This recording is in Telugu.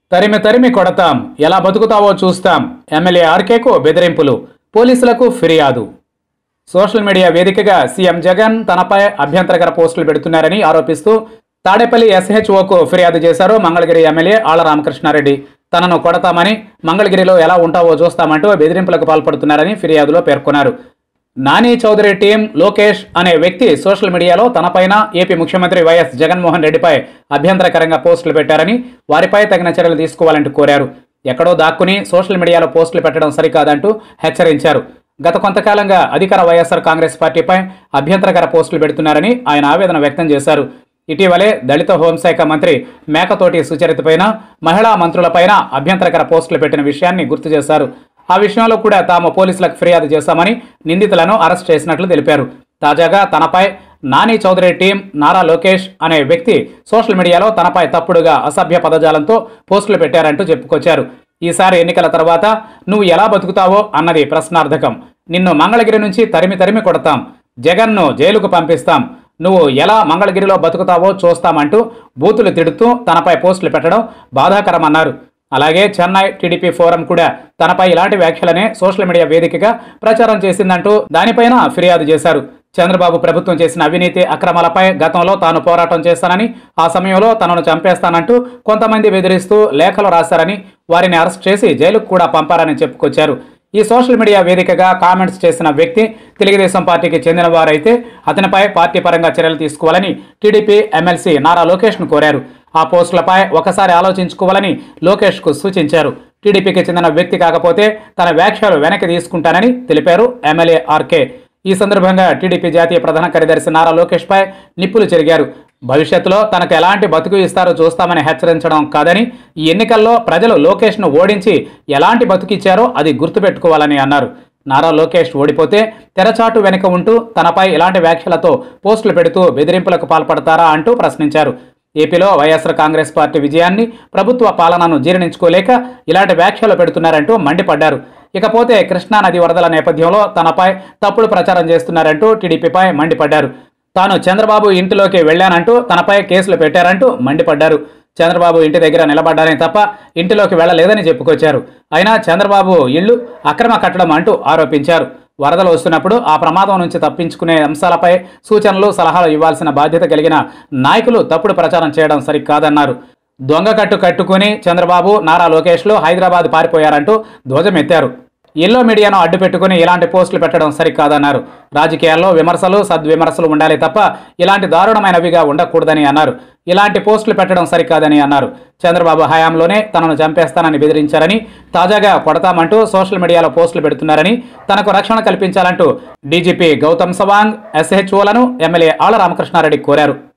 తరిమి తరిమి కొడతాం ఎలా బతుకుతావో చూస్తాం ఎమ్మెల్యే ఆర్కేకు బెదిరింపులు పోలీసులకు ఫిర్యాదు సోషల్ మీడియా వేదికగా సీఎం జగన్ తనపై అభ్యంతరకర పోస్టులు పెడుతున్నారని ఆరోపిస్తూ తాడేపల్లి ఎస్హెచ్ఓకు ఫిర్యాదు చేశారు మంగళగిరి ఎమ్మెల్యే ఆళ్ల రామకృష్ణారెడ్డి తనను కొడతామని మంగళగిరిలో ఎలా ఉంటావో చూస్తామంటూ బెదిరింపులకు పాల్పడుతున్నారని ఫిర్యాదులో పేర్కొన్నారు నాని చౌదరి టీం లోకేష్ అనే వ్యక్తి సోషల్ మీడియాలో తనపైన ఏపీ ముఖ్యమంత్రి వైఎస్ జగన్మోహన్ రెడ్డిపై అభ్యంతరకరంగా పోస్టులు పెట్టారని వారిపై తగిన చర్యలు తీసుకోవాలంటూ కోరారు ఎక్కడో దాక్కుని సోషల్ మీడియాలో పోస్టులు పెట్టడం సరికాదంటూ హెచ్చరించారు గత కొంతకాలంగా అధికార వైఎస్ఆర్ కాంగ్రెస్ పార్టీపై అభ్యంతరకర పోస్టులు పెడుతున్నారని ఆయన ఆవేదన వ్యక్తం చేశారు ఇటీవలే దళిత హోంశాఖ మంత్రి మేకతోటి సుచరితపైన మహిళా మంత్రులపైన అభ్యంతరకర పోస్టులు పెట్టిన విషయాన్ని గుర్తు చేశారు ఆ విషయంలో కూడా తాము పోలీసులకు ఫిర్యాదు చేశామని నిందితులను అరెస్ట్ చేసినట్లు తెలిపారు తాజాగా తనపై నాని చౌదరి టీం నారా లోకేష్ అనే వ్యక్తి సోషల్ మీడియాలో తనపై తప్పుడుగా అసభ్య పదజాలంతో పోస్టులు పెట్టారంటూ చెప్పుకొచ్చారు ఈసారి ఎన్నికల తర్వాత నువ్వు ఎలా బతుకుతావో అన్నది ప్రశ్నార్థకం నిన్ను మంగళగిరి నుంచి తరిమి తరిమి కొడతాం జగన్ను జైలుకు పంపిస్తాం నువ్వు ఎలా మంగళగిరిలో బతుకుతావో చూస్తామంటూ బూతులు తిడుతూ తనపై పోస్టులు పెట్టడం బాధాకరమన్నారు అలాగే చెన్నై టీడీపీ ఫోరం కూడా తనపై ఇలాంటి వ్యాఖ్యలనే సోషల్ మీడియా వేదికగా ప్రచారం చేసిందంటూ దానిపైన ఫిర్యాదు చేశారు చంద్రబాబు ప్రభుత్వం చేసిన అవినీతి అక్రమాలపై గతంలో తాను పోరాటం చేస్తానని ఆ సమయంలో తనను చంపేస్తానంటూ కొంతమంది బెదిరిస్తూ లేఖలు రాశారని వారిని అరెస్ట్ చేసి జైలుకు కూడా పంపారని చెప్పుకొచ్చారు ఈ సోషల్ మీడియా వేదికగా కామెంట్స్ చేసిన వ్యక్తి తెలుగుదేశం పార్టీకి చెందిన వారైతే అతనిపై పార్టీ పరంగా చర్యలు తీసుకోవాలని టీడీపీ ఎమ్మెల్సీ నారా లోకేష్ను కోరారు ఆ పోస్టులపై ఒకసారి ఆలోచించుకోవాలని లోకేష్కు సూచించారు టీడీపీకి చెందిన వ్యక్తి కాకపోతే తన వ్యాఖ్యలు వెనక్కి తీసుకుంటానని తెలిపారు ఎమ్మెల్యే ఆర్కే ఈ సందర్భంగా టీడీపీ జాతీయ ప్రధాన కార్యదర్శి నారా లోకేష్పై నిప్పులు చెరిగారు భవిష్యత్తులో తనకు ఎలాంటి బతుకు ఇస్తారో చూస్తామని హెచ్చరించడం కాదని ఈ ఎన్నికల్లో ప్రజలు లోకేష్ను ఓడించి ఎలాంటి బతుకిచ్చారో అది గుర్తుపెట్టుకోవాలని అన్నారు నారా లోకేష్ ఓడిపోతే తెరచాటు వెనుక ఉంటూ తనపై ఇలాంటి వ్యాఖ్యలతో పోస్టులు పెడుతూ బెదిరింపులకు పాల్పడతారా అంటూ ప్రశ్నించారు ఏపీలో వైఎస్ఆర్ కాంగ్రెస్ పార్టీ విజయాన్ని ప్రభుత్వ పాలనను జీర్ణించుకోలేక ఇలాంటి వ్యాఖ్యలు పెడుతున్నారంటూ మండిపడ్డారు ఇకపోతే కృష్ణానది వరదల నేపథ్యంలో తనపై తప్పుడు ప్రచారం చేస్తున్నారంటూ టీడీపీపై మండిపడ్డారు తాను చంద్రబాబు ఇంటిలోకి వెళ్లానంటూ తనపై కేసులు పెట్టారంటూ మండిపడ్డారు చంద్రబాబు ఇంటి దగ్గర నిలబడ్డారని తప్ప ఇంటిలోకి వెళ్లలేదని చెప్పుకొచ్చారు అయినా చంద్రబాబు ఇళ్లు అక్రమ కట్టడం అంటూ ఆరోపించారు వరదలు వస్తున్నప్పుడు ఆ ప్రమాదం నుంచి తప్పించుకునే అంశాలపై సూచనలు సలహాలు ఇవ్వాల్సిన బాధ్యత కలిగిన నాయకులు తప్పుడు ప్రచారం చేయడం సరికాదన్నారు దొంగ కట్టు కట్టుకుని చంద్రబాబు నారా లోకేష్లు హైదరాబాద్ పారిపోయారంటూ ధ్వజమెత్తారు ఎల్లో మీడియాను అడ్డు పెట్టుకుని ఇలాంటి పోస్టులు పెట్టడం సరికాదన్నారు రాజకీయాల్లో విమర్శలు సద్విమర్శలు ఉండాలి తప్ప ఇలాంటి దారుణమైనవిగా ఉండకూడదని అన్నారు ఇలాంటి పోస్టులు పెట్టడం సరికాదని అన్నారు చంద్రబాబు హయాంలోనే తనను చంపేస్తానని బెదిరించారని తాజాగా కొడతామంటూ సోషల్ మీడియాలో పోస్టులు పెడుతున్నారని తనకు రక్షణ కల్పించాలంటూ డీజీపీ గౌతమ్ సవాంగ్ ఎస్హెచ్ఓలను ఎమ్మెల్యే ఆళ్ల రామకృష్ణారెడ్డి కోరారు